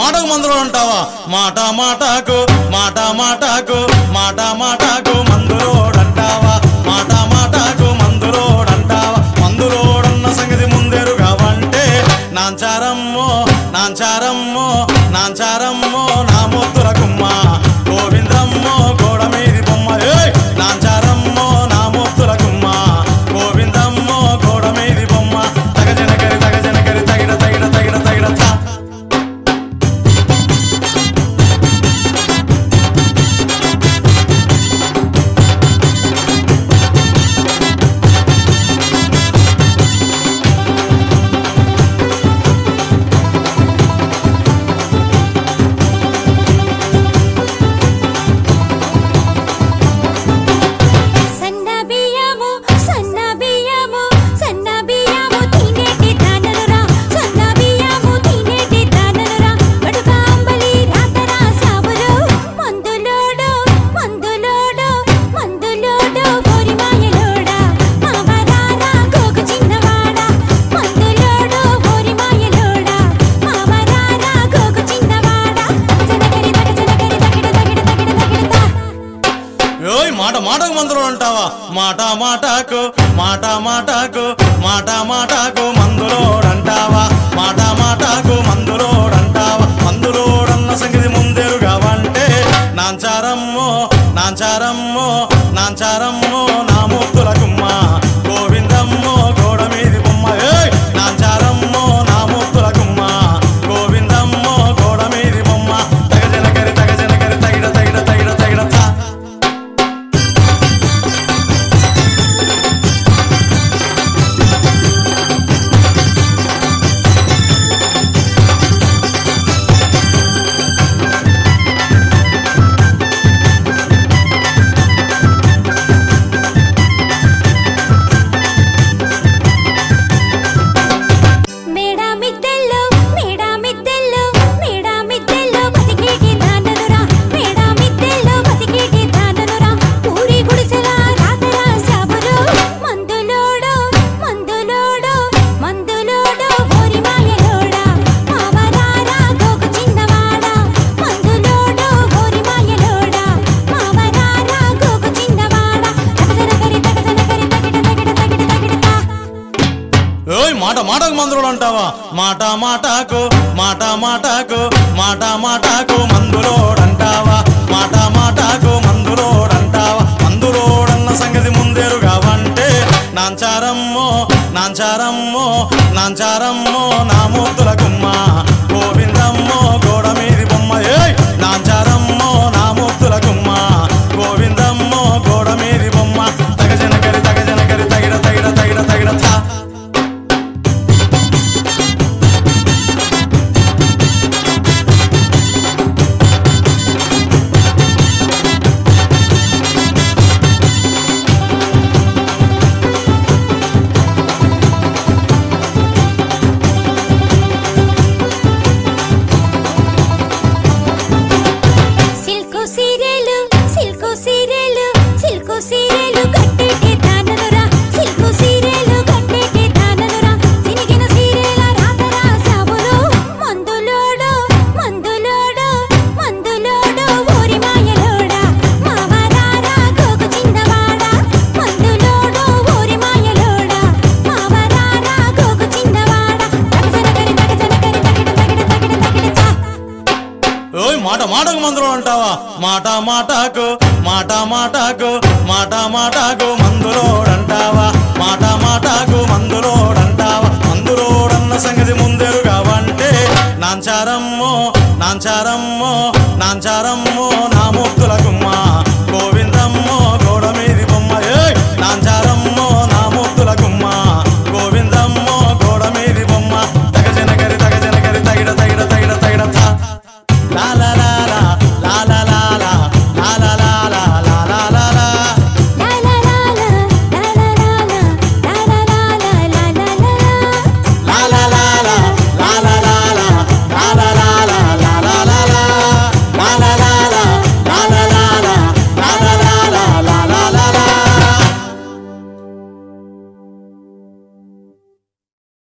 మాటకు మందులో అంటావా మాట మాటకు మాట మాటకు మాట మాటకు మందులోడంటావా మాట మాటకు మందులోడంటావా మందులోడన్న సంగతి ముందెరుగావంటే నాంచారమ్మో నాంచారమ్మో నాంచారమ్మో నా ముద్దుల కుమ్మ గోవిందమ్మో గోడ మీది బొమ్మ ఏయ్! నాంచారమ్మో నా ముద్దుల కుమ్మ గోవిందమ్మో గోడ మీది బొమ్మ తగజనకరి తగజనకరి తగిడ తగిడ తగిడ తగిడ తా సన్న బియ్యము సన్న బియ్యము సన్న బియ్యము తినేటి దానలురా సన్న బియ్యము తినేటి దానలురా బడుక అంబలి రాతరా సాబులు మందులోడు మందులోడు మందులోడు ఓరి మాయలోడా మావరారా గోగు చిన్నవాడా మందులోడు ఓరి మాయలోడా మావరారా గోగు చిన్నవాడా జనకరి తగ జనకరి తగిడ తగిడ తగిడ తగిడతా ఓయ్ మాట మాటకు మందులో అంటావా మాట మాటకు మాట మాటకు మాట మాటకు మందులోడంటావా మాట మాటకు మందులోడంటావా మందులోడన్న సంగతి ముందెరుగావంటే నాంచారమ్మో నాంచారమ్మో నాంచారమ్మో నా ముద్దుల కుమ్మ గోవిందమ్మో గోడ మీది బొమ్మ ఏయ్! నాంచారమ్మో నా ముద్దుల కుమ్మ గోవిందమ్మో గోడ మీది బొమ్మ తగజనకరి తగజనకరి తగిడ తగిడ తగిడ తగిడ తా మేడా మిద్దెల్లో మేడా మిద్దెల్లో మేడా మిద్దెల్లో బతికేటి దానలురా మేడా మిద్దెల్లో బతికేటి దానలురా ఊరి గుడిసెల రాతరా సాబులు మందులోడు మందులోడు మందులోడు ఓరి మాయలోడా మావరారా గోగు చిన్నవాడా మందులోడు ఓరి మాయలోడా మావరారా గోగు చిన్నవాడా తగజనకరి తగజనకరి తగిడ తగిడ తగిడ తగిడతా ఓయ్ మాట మాటకు మందులు అంటావా మాట మాటకు మాట మాటకు మాట మాటకు మందులోడంటావా మాట మాటకు మందులోడంటావా మందులోడన్న సంగతి ముందెరుగావంటే నాంచారమ్మో నాంచారమ్మో నాంచారమ్మో నా ముద్దుల గుమ్మ గోవిందమ్మో గోడ మీది బొమ్మ ఏయ్ నాంచారమ్మో నా ముద్దుల గుమ్మ గోవిందమ్మో గోడ మీది బొమ్మ తగజనకరి తగజనకరి తగిడ తగిడ తగిడ తగిడ తా సిల్కు సీరెలు సిల్కు సీరెలు సిల్కు సీరెలు కట్టేటి దానలురా సిల్కు సీరెలు కట్టేటి దానలురా సినిగిన సీరెల రాతరా సాబులు మందులోడు మందులోడు మందులోడు ఓరి మాయలోడా మావరారా గోగు చిన్నవాడా మందులోడు ఓరి మాయలోడా మావరారా గోగు చిన్నవాడా తగజనకరి తగజనకరి తగిడ తగిడ తగిడ తగిడతా ఓయ్ మాట మాటకు మందులో అంటావా మాట మాటకు మాట మాటకు మాట మాటకు మందులోడ